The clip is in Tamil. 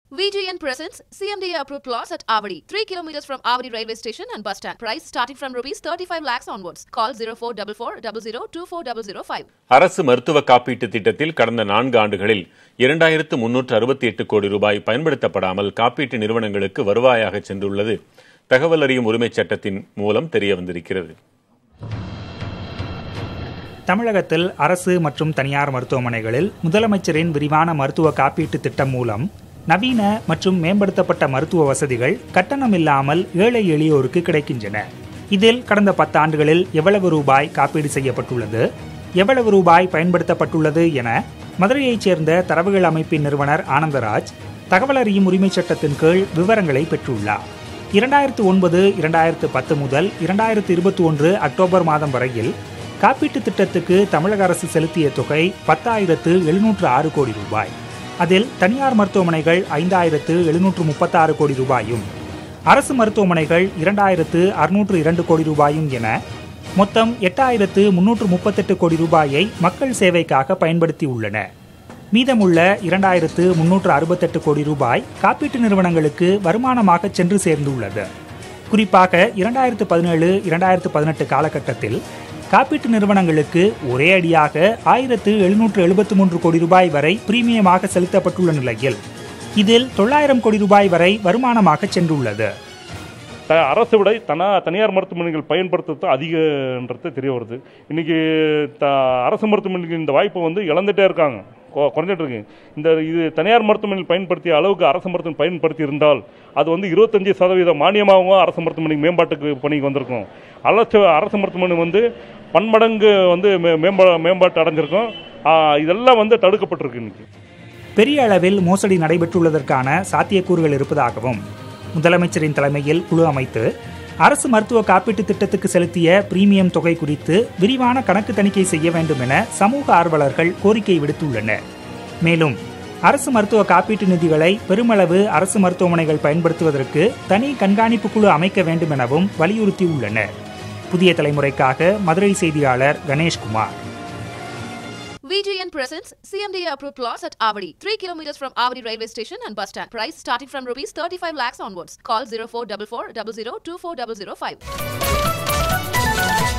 VGN presents CMDA approved plots at Avadi, 3 kilometers from Avadi railway station and bus stand. Price starting from rupees 35 lakhs onwards. Call 0444 0024005. அரசு மருத்துவ காப்பீட்டு திட்டத்தில் கடந்த நான்கு ஆண்டுகளில் இரண்டாயிரத்து முன்னூற்று அறுபத்தி எட்டு கோடி ரூபாய் பயன்படுத்தப்படாமல் காப்பீட்டு நிறுவனங்களுக்கு வருவாயாக சென்றுள்ளது தகவல் அறியும் உரிமைச் சட்டத்தின் மூலம் தெரிய வந்திருக்கிறது தமிழகத்தில் அரசு மற்றும் தனியார் மருத்துவமனைகளில் முதலமைச்சரின் விரிவான மருத்துவ காப்பீட்டு திட்டம் மூலம் நவீன மற்றும் மேம்படுத்தப்பட்ட மருத்துவ வசதிகள் கட்டணம் இல்லாமல் ஏழை எளியோருக்கு கிடைக்கின்றன இதில் கடந்த பத்தாண்டுகளில் எவ்வளவு ரூபாய் காப்பீடு செய்யப்பட்டுள்ளது எவ்வளவு ரூபாய் பயன்படுத்தப்பட்டுள்ளது என மதுரையைச் சேர்ந்த தரவுகள் அமைப்பின் நிறுவனர் ஆனந்தராஜ் தகவல் அறியும் உரிமைச் சட்டத்தின் கீழ் விவரங்களை பெற்றுள்ளார் இரண்டாயிரத்து ஒன்பது இரண்டாயிரத்து பத்து முதல் இரண்டாயிரத்து இருபத்தி ஒன்று அக்டோபர் மாதம் வரையில் காப்பீட்டு திட்டத்துக்கு தமிழக அரசு செலுத்திய தொகை பத்தாயிரத்து எழுநூற்று ஆறு கோடி ரூபாய் அதில் தனியார் மருத்துவமனைகள் ஐந்தாயிரத்து எழுநூற்று முப்பத்தாறு கோடி ரூபாயும் அரசு மருத்துவமனைகள் இரண்டாயிரத்து அறுநூற்று இரண்டு கோடி ரூபாயும் என மொத்தம் எட்டாயிரத்து முன்னூற்று முப்பத்தெட்டு கோடி ரூபாயை மக்கள் சேவைக்காக பயன்படுத்தியுள்ளன மீதமுள்ள இரண்டாயிரத்து முன்னூற்று அறுபத்தெட்டு கோடி ரூபாய் காப்பீட்டு நிறுவனங்களுக்கு வருமானமாக சென்று சேர்ந்துள்ளது குறிப்பாக இரண்டாயிரத்து பதினேழு இரண்டாயிரத்து பதினெட்டு காலகட்டத்தில் காப்பீட்டு நிறுவனங்களுக்கு ஒரே அடியாக ஆயிரத்து எழுநூற்று எழுபத்து மூன்று கோடி ரூபாய் வரை பிரீமியமாக செலுத்தப்பட்டுள்ள நிலையில் இதில் தொள்ளாயிரம் கோடி ரூபாய் வரை வருமானமாக சென்றுள்ளது த அரசை விட தனா தனியார் மருத்துவமனைகள் பயன்படுத்துறது அதிகன்றது தெரிய வருது இன்றைக்கி த அரசு மருத்துவமனைக்கு இந்த வாய்ப்பை வந்து இழந்துட்டே இருக்காங்க கொ- குறைஞ்சிட்டு இருக்கு இந்த இது தனியார் மருத்துவமனையில் பயன்படுத்திய அளவுக்கு அரசு மருத்துவம் பயன்படுத்தி இருந்தால் அது வந்து இருபத்தஞ்சி சதவீத மானியமாகவும் அரசு மருத்துவமனை மேம்பாட்டுக்கு பணிக்கு வந்திருக்கும் அரசு அரசு மருத்துவமனை வந்து பன்மடங்கு வந்து மே மேம்பா மேம்பாட்டு அடைஞ்சிருக்கும் ஆ, இதெல்லாம் வந்து தடுக்கப்பட்டிருக்கு இன்னைக்கு பெரிய அளவில் மோசடி நடைபெற்றுள்ளதற்கான சாத்தியக்கூறுகள் இருப்பதாகவும் முதலமைச்சரின் தலைமையில் குழு அமைத்து அரசு மருத்துவ காப்பீட்டு திட்டத்துக்கு செலுத்திய பிரீமியம் தொகை குறித்து விரிவான கணக்கு தணிக்கை செய்ய வேண்டும் என சமூக ஆர்வலர்கள் கோரிக்கை விடுத்துள்ளனர் மேலும் அரசு மருத்துவ காப்பீட்டு நிதிகளை பெருமளவு அரசு மருத்துவமனைகள் பயன்படுத்துவதற்கு தனி கண்காணிப்பு குழு அமைக்க வேண்டும் எனவும் வலியுறுத்தியுள்ளனர் புதிய தலைமுறைக்காக மதுரை செய்தியாளர் Ganeshkumar VGN presents CMDA approved plots at Avadi, 3 kilometers from Avadi railway station and bus stand. Price starting from rupees 35 lakhs onwards. Call 0444 0024005.